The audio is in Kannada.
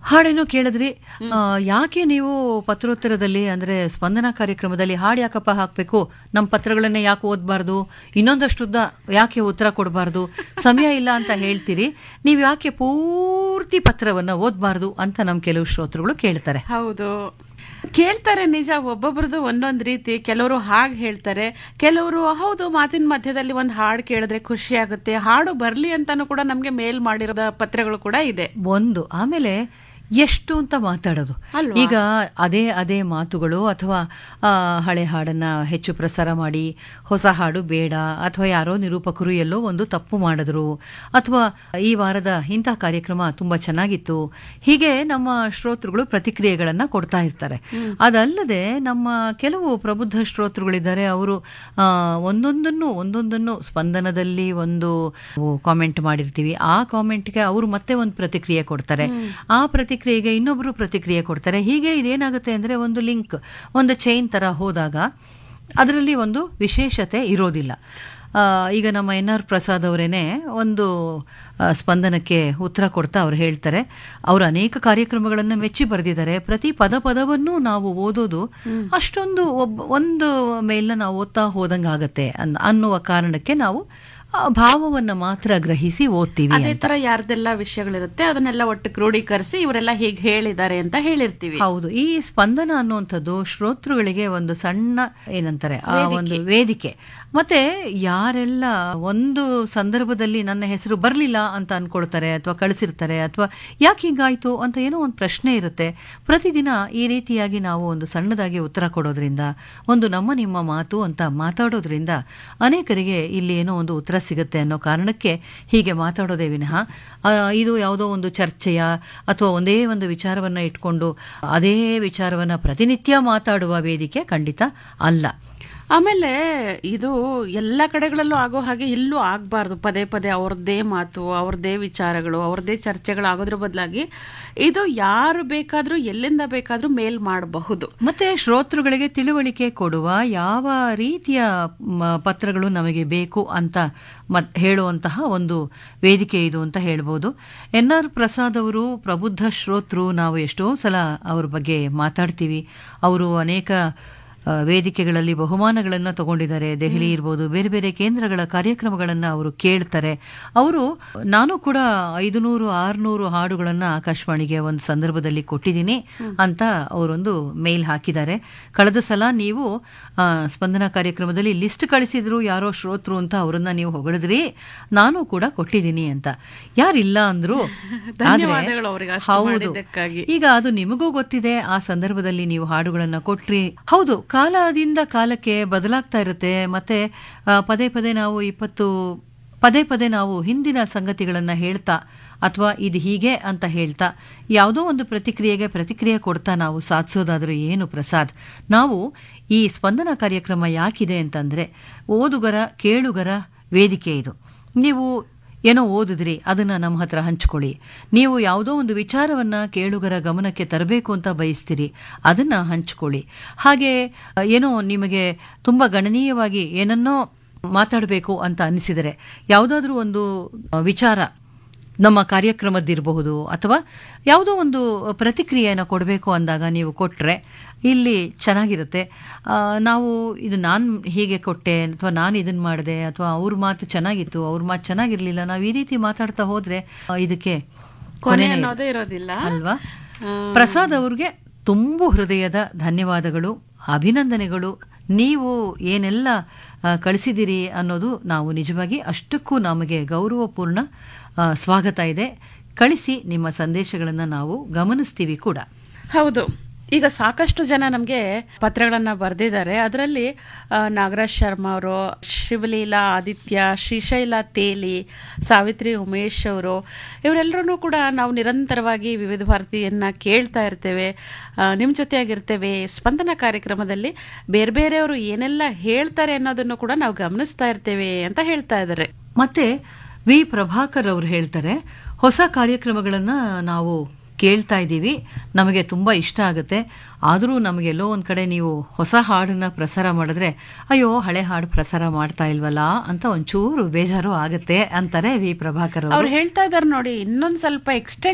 ಹಾಡೇನೋ ಕೇಳಿದ್ರಿ ಆ, ಯಾಕೆ ನೀವು ಪತ್ರೋತ್ತರದಲ್ಲಿ ಅಂದ್ರೆ ಸ್ಪಂದನ ಕಾರ್ಯಕ್ರಮದಲ್ಲಿ ಹಾಡು ಯಾಕಪ್ಪ ಹಾಕ್ಬೇಕು ನಮ್ಮ ಪತ್ರಗಳನ್ನೇ ಯಾಕೆ ಓದಬಾರ್ದು ಇನ್ನೊಂದಷ್ಟುದ್ದ ಯಾಕೆ ಉತ್ತರ ಕೊಡಬಾರ್ದು ಸಮಯ ಇಲ್ಲ ಅಂತ ಹೇಳ್ತೀರಿ ನೀವು ಯಾಕೆ ಪೂರ್ತಿ ಪತ್ರವನ್ನ ಓದಬಾರ್ದು ಅಂತ ನಮ್ ಕೆಲವು ಶ್ರೋತೃಗಳು ಕೇಳ್ತಾರೆ ಹೌದು ಕೇಳ್ತಾರೆ ನಿಜ ಒಬ್ಬೊಬ್ರದ್ದು ಒಂದೊಂದ್ ರೀತಿ ಕೆಲವರು ಹಾಗೆ ಹೇಳ್ತಾರೆ ಕೆಲವರು ಹೌದು ಮಾತಿನ ಮಧ್ಯದಲ್ಲಿ ಒಂದು ಹಾಡು ಕೇಳಿದ್ರೆ ಖುಷಿ ಆಗುತ್ತೆ ಹಾಡು ಬರ್ಲಿ ಅಂತಾನು ಕೂಡ ನಮ್ಗೆ ಮೇಲ್ ಮಾಡಿರೋ ಪತ್ರಗಳು ಕೂಡ ಇದೆ ಒಂದು ಆಮೇಲೆ ಎಷ್ಟು ಅಂತ ಮಾತಾಡೋದು ಅಲ್ವಾ? ಈಗ ಅದೇ ಅದೇ ಮಾತುಗಳು ಅಥವಾ ಆ, ಹಳೆ ಹಾಡನ್ನ ಹೆಚ್ಚು ಪ್ರಸಾರ ಮಾಡಿ ಹೊಸ ಹಾಡು ಬೇಡ ಅಥವಾ ಯಾರೋ ನಿರೂಪಕರು ಎಲ್ಲೋ ಒಂದು ತಪ್ಪು ಮಾಡಿದ್ರು ಅಥವಾ ಈ ವಾರದ ಇಂಥ ಕಾರ್ಯಕ್ರಮ ತುಂಬಾ ಚೆನ್ನಾಗಿತ್ತು ಹೀಗೆ ನಮ್ಮ ಶ್ರೋತೃಗಳು ಪ್ರತಿಕ್ರಿಯೆಗಳನ್ನ ಕೊಡ್ತಾ ಇರ್ತಾರೆ ಅದಲ್ಲದೆ ನಮ್ಮ ಕೆಲವು ಪ್ರಬುದ್ಧ ಶ್ರೋತೃಗಳಿದ್ದಾರೆ ಅವರು ಆ, ಒಂದೊಂದನ್ನು ಒಂದೊಂದನ್ನು ಸ್ಪಂದನದಲ್ಲಿ ಒಂದು ಕಾಮೆಂಟ್ ಮಾಡಿರ್ತೀವಿ ಆ ಕಾಮೆಂಟ್ಗೆ ಅವರು ಮತ್ತೆ ಒಂದು ಪ್ರತಿಕ್ರಿಯೆ ಕೊಡ್ತಾರೆ ಆ ಪ್ರತಿಕ್ರಿಯೆಗೆ ಇನ್ನೊಬ್ರು ಪ್ರತಿಕ್ರಿಯೆ ಕೊಡ್ತಾರೆ ಹೀಗೆ ಇದೇನಾಗುತ್ತೆ ಅಂದ್ರೆ ಒಂದು ಲಿಂಕ್ ಒಂದು ಚೈನ್ ತರ ಹೋದಾಗ ಅದರಲ್ಲಿ ಒಂದು ವಿಶೇಷತೆ ಇರೋದಿಲ್ಲ ಆ, ಈಗ ನಮ್ಮ ಎನ್ ಆರ್ ಪ್ರಸಾದ್ ಅವರೇನೆ ಒಂದು ಆ, ಸ್ಪಂದನಕ್ಕೆ ಉತ್ತರ ಕೊಡ್ತಾ ಅವ್ರು ಹೇಳ್ತಾರೆ ಅವರು ಅನೇಕ ಕಾರ್ಯಕ್ರಮಗಳನ್ನು ಮೆಚ್ಚಿ ಬರೆದಿದ್ದಾರೆ ಪ್ರತಿ ಪದ ಪದವನ್ನು ನಾವು ಓದೋದು ಅಷ್ಟೊಂದು ಒಬ್ಬ ಒಂದು ಮೇಲ್ನ ನಾವು ಓದ್ತಾ ಹೋದಂಗೆ ಆಗತ್ತೆ ಅನ್- ಅನ್ನುವ ಕಾರಣಕ್ಕೆ ನಾವು ಆ ಭಾವವನ್ನ ಮಾತ್ರ ಗ್ರಹಿಸಿ ಓದ್ತೀವಿ ಅದೇ ಅಂತ. ತರ ಯಾರ್ದೆಲ್ಲ ವಿಷಯಗಳಿರುತ್ತೆ ಅದನ್ನೆಲ್ಲ ಒಟ್ಟು ಕ್ರೋಢೀಕರಿಸಿ ಇವರೆಲ್ಲ ಹೀಗೆ ಹೇಳಿದ್ದಾರೆ ಅಂತ ಹೇಳಿರ್ತೀವಿ ಹೌದು ಈ ಸ್ಪಂದನ ಅನ್ನುವಂಥದ್ದು ಶ್ರೋತೃಗಳಿಗೆ ಒಂದು ಸಣ್ಣ ಏನಂತಾರೆ ಆ ಒಂದು ವೇದಿಕೆ ಮತ್ತೆ ಯಾರೆಲ್ಲ ಒಂದು ಸಂದರ್ಭದಲ್ಲಿ ನನ್ನ ಹೆಸರು ಬರಲಿಲ್ಲ ಅಂತ ಅನ್ಕೊಳ್ತಾರೆ ಅಥವಾ ಕಳಿಸಿರ್ತಾರೆ ಅಥವಾ ಯಾಕೆ ಹೀಗಾಯ್ತು ಅಂತ ಏನೋ ಒಂದು ಪ್ರಶ್ನೆ ಇರುತ್ತೆ ಪ್ರತಿದಿನ ಈ ರೀತಿಯಾಗಿ ನಾವು ಒಂದು ಸಣ್ಣದಾಗಿ ಉತ್ತರ ಕೊಡೋದ್ರಿಂದ ಒಂದು ನಮ್ಮ ನಿಮ್ಮ ಮಾತು ಅಂತ ಮಾತಾಡೋದ್ರಿಂದ ಅನೇಕರಿಗೆ ಇಲ್ಲಿ ಏನೋ ಒಂದು ಉತ್ತರ ಸಿಗುತ್ತೆ ಅನ್ನೋ ಕಾರಣಕ್ಕೆ ಹೀಗೆ ಮಾತಾಡೋದೇ ವಿನಃ ಆ, ಇದು ಯಾವುದೋ ಒಂದು ಚರ್ಚೆಯ ಅಥವಾ ಒಂದೇ ಒಂದು ವಿಚಾರವನ್ನ ಇಟ್ಕೊಂಡು ಅದೇ ವಿಚಾರವನ್ನ ಪ್ರತಿನಿತ್ಯ ಮಾತಾಡುವ ವೇದಿಕೆ ಖಂಡಿತ ಅಲ್ಲ ಆಮೇಲೆ ಇದು ಎಲ್ಲ ಕಡೆಗಳಲ್ಲೂ ಆಗೋ ಹಾಗೆ ಇಲ್ಲೂ ಆಗ್ಬಾರ್ದು ಪದೇ ಪದೇ ಅವ್ರದ್ದೇ ಮಾತು ಅವ್ರದ್ದೇ ವಿಚಾರಗಳು ಅವ್ರದ್ದೇ ಚರ್ಚೆಗಳು ಆಗೋದ್ರ ಬದಲಾಗಿ ಇದು ಯಾರು ಬೇಕಾದ್ರೂ ಎಲ್ಲಿಂದ ಬೇಕಾದ್ರೂ ಮೇಲ್ ಮಾಡಬಹುದು ಮತ್ತೆ ಶ್ರೋತೃಗಳಿಗೆ ತಿಳುವಳಿಕೆ ಕೊಡುವ ಯಾವ ರೀತಿಯ ಮ, ಪತ್ರಗಳು ನಮಗೆ ಬೇಕು ಅಂತ ಮತ್ ಹೇಳುವಂತಹ ಒಂದು ವೇದಿಕೆ ಇದು ಅಂತ ಹೇಳ್ಬೋದು ಎನ್ ಆರ್ ಪ್ರಸಾದ್ ಅವರು ಪ್ರಬುದ್ಧ ಶ್ರೋತೃ ನಾವು ಎಷ್ಟೋ ಸಲ ಅವ್ರ ಬಗ್ಗೆ ಮಾತಾಡ್ತೀವಿ ಅವರು ಅನೇಕ ಆ, ವೇದಿಕೆಗಳಲ್ಲಿ ಬಹುಮಾನಗಳನ್ನು ತಗೊಂಡಿದ್ದಾರೆ ದೆಹಲಿ ಇರ್ಬೋದು ಬೇರೆ ಬೇರೆ ಕೇಂದ್ರಗಳ ಕಾರ್ಯಕ್ರಮಗಳನ್ನು ಅವರು ಕೇಳ್ತಾರೆ ಅವರು ನಾನು ಕೂಡ ಐದುನೂರು ಆರುನೂರು ಹಾಡುಗಳನ್ನು ಆಕಾಶವಾಣಿಗೆ ಒಂದು ಸಂದರ್ಭದಲ್ಲಿ ಕೊಟ್ಟಿದ್ದೀನಿ ಅಂತ ಅವರೊಂದು ಮೇಲ್ ಹಾಕಿದ್ದಾರೆ ಕಳೆದ ಸಲ ನೀವು ಆ, ಸ್ಪಂದನ ಕಾರ್ಯಕ್ರಮದಲ್ಲಿ ಲಿಸ್ಟ್ ಕಳಿಸಿದ್ರು ಯಾರೋ ಶ್ರೋತೃ ಅಂತ ಅವರನ್ನ ನೀವು ಹೊಗಳಿದ್ರಿ ನಾನು ಕೂಡ ಕೊಟ್ಟಿದ್ದೀನಿ ಅಂತ ಯಾರಿಲ್ಲ ಅಂದ್ರು ಆದ್ರೆ- ಧನ್ಯವಾದಗಳು ಅವ್ರಿಗೆ ಅಷ್ಟು ಹೌದು ಮಾಡಿದ್ದಕ್ಕಾಗಿ. ಈಗ ಅದು ನಿಮಗೂ ಗೊತ್ತಿದೆ ಆ ಸಂದರ್ಭದಲ್ಲಿ ನೀವು ಹಾಡುಗಳನ್ನ ಕೊಟ್ರಿ ಹೌದು ಕಾಲದಿಂದ ಕಾಲಕ್ಕೆ ಬದಲಾಗ್ತಾ ಇರುತ್ತೆ ಮತ್ತೆ ಆ, ಪದೇ ಪದೇ ನಾವು ಇಪ್ಪತ್ತು ಪದೇ ಪದೇ ನಾವು ಹಿಂದಿನ ಸಂಗತಿಗಳನ್ನ ಹೇಳ್ತಾ ಅಥವಾ ಇದು ಹೀಗೆ ಅಂತ ಹೇಳ್ತಾ ಯಾವುದೋ ಒಂದು ಪ್ರತಿಕ್ರಿಯೆಗೆ ಪ್ರತಿಕ್ರಿಯೆ ಕೊಡ್ತಾ ನಾವು ಸಾಧಿಸೋದಾದ್ರೂ ಏನು ಪ್ರಸಾದ್ ನಾವು ಈ ಸ್ಪಂದನ ಕಾರ್ಯಕ್ರಮ ಯಾಕಿದೆ ಅಂತಂದ್ರೆ ಓದುಗರ ಕೇಳುಗರ ವೇದಿಕೆ ಇದು ನೀವು ಏನೋ ಓದಿದ್ರಿ ಅದನ್ನ ನಮ್ಮ ಹತ್ರ ಹಂಚ್ಕೊಳ್ಳಿ ನೀವು ಯಾವುದೋ ಒಂದು ವಿಚಾರವನ್ನ ಕೇಳುಗರ ಗಮನಕ್ಕೆ ತರಬೇಕು ಅಂತ ಬಯಸ್ತೀರಿ ಅದನ್ನ ಹಂಚ್ಕೊಳ್ಳಿ ಹಾಗೆ ಅ, ಏನೋ ನಿಮಗೆ ತುಂಬಾ ಗಣನೀಯವಾಗಿ ಏನನ್ನೋ ಮಾತಾಡಬೇಕು ಅಂತ ಅನಿಸಿದರೆ ಯಾವುದಾದ್ರೂ ಒಂದು ಅ, ವಿಚಾರ ನಮ್ಮ ಕಾರ್ಯಕ್ರಮದ್ದಿರಬಹುದು ಅಥವಾ ಯಾವುದೋ ಒಂದು ಪ್ರತಿಕ್ರಿಯೆಯನ್ನು ಕೊಡಬೇಕು ಅಂದಾಗ ನೀವು ಕೊಟ್ಟರೆ ಇಲ್ಲಿ ಚೆನ್ನಾಗಿರುತ್ತೆ ಆ, ನಾವು ಇದು ನಾನು ಹೀಗೆ ಕೊಟ್ಟೆ ಅಥವಾ ನಾನು ಇದನ್ನು ಮಾಡಿದೆ ಅಥವಾ ಅವ್ರ ಮಾತು ಚೆನ್ನಾಗಿತ್ತು ಅವ್ರ ಮಾತು ಚೆನ್ನಾಗಿರ್ಲಿಲ್ಲ ನಾವು ಈ ರೀತಿ ಮಾತಾಡ್ತಾ ಹೋದ್ರೆ ಆ, ಇದಕ್ಕೆ ಕೊನೆ ಕೊನೆನೇ ಇಲ್ಲ. ಅನ್ನೋದೇ ಇರೋದಿಲ್ಲ ಅಲ್ವಾ ಪ್ರಸಾದ್ ಅವ್ರಿಗೆ ತುಂಬು ಹೃದಯದ ಧನ್ಯವಾದಗಳು ಅಭಿನಂದನೆಗಳು ನೀವು ಏನೆಲ್ಲ ಆ, ಕಳಿಸಿದಿರಿ ಅನ್ನೋದು ನಾವು ನಿಜವಾಗಿ ಅಷ್ಟಕ್ಕೂ ನಮಗೆ ಗೌರವಪೂರ್ಣ ಆ, ಸ್ವಾಗತ ಇದೆ ಕಳಿಸಿ ನಿಮ್ಮ ಸಂದೇಶಗಳನ್ನು ನಾವು ಗಮನಿಸ್ತೀವಿ ಕೂಡ ಹೌದು ಈಗ ಸಾಕಷ್ಟು ಜನ ನಮಗೆ ಪತ್ರಗಳನ್ನ ಬರೆದಿದ್ದಾರೆ ಅದರಲ್ಲಿ ನಾಗರಾಜ್ ಶರ್ಮಾ ಅವರು ಶಿವಲೀಲಾ ಆದಿತ್ಯ ಶ್ರೀಶೈಲ ತೇಲಿ ಸಾವಿತ್ರಿ ಉಮೇಶ್ ಅವರು ಇವರೆಲ್ಲರೂ ಕೂಡ ನಾವು ನಿರಂತರವಾಗಿ ವಿವಿಧ ಭಾರತಿಯನ್ನ ಕೇಳ್ತಾ ಇರ್ತೇವೆ ನಿಮ್ಮ ಜೊತೆಯಾಗಿರ್ತೇವೆ ಸ್ಪಂದನ ಕಾರ್ಯಕ್ರಮದಲ್ಲಿ ಬೇರೆ ಬೇರೆಯವರು ಏನೆಲ್ಲ ಹೇಳ್ತಾರೆ ಅನ್ನೋದನ್ನು ಕೂಡ ನಾವು ಗಮನಿಸ್ತಾ ಇರ್ತೇವೆ ಅಂತ ಹೇಳ್ತಾ ಇದ್ದಾರೆ ಮತ್ತೆ ವಿ ಪ್ರಭಾಕರ್ ಅವರು ಹೇಳ್ತಾರೆ ಹೊಸ ಕಾರ್ಯಕ್ರಮಗಳನ್ನ ನಾವು ಕೇಳ್ತಾ ಇದ್ದೀವಿ ನಮಗೆ ತುಂಬಾ ಇಷ್ಟ ಆಗುತ್ತೆ ಆದರೂ ನಮಗೆಲ್ಲೋ ಒಂದ್ ಕಡೆ ನೀವು ಹೊಸ ಹಾಡನ್ನ ಪ್ರಸಾರ ಮಾಡಿದ್ರೆ ಅಯ್ಯೋ ಹಳೆ ಹಾಡು ಪ್ರಸಾರ ಮಾಡ್ತಾ ಇಲ್ವಲ್ಲ ಅಂತ ಒಂಚೂರು ಬೇಜಾರು ಆಗುತ್ತೆ ಅಂತಾರೆ ವಿ ಪ್ರಭಾಕರ್ ಅವರು ಅವ್ರು ಹೇಳ್ತಾ ಇದ್ದಾರೆ ನೋಡಿ ಇನ್ನೊಂದ್ ಸ್ವಲ್ಪ ಎಕ್ಸ್ಟೆಂಡ್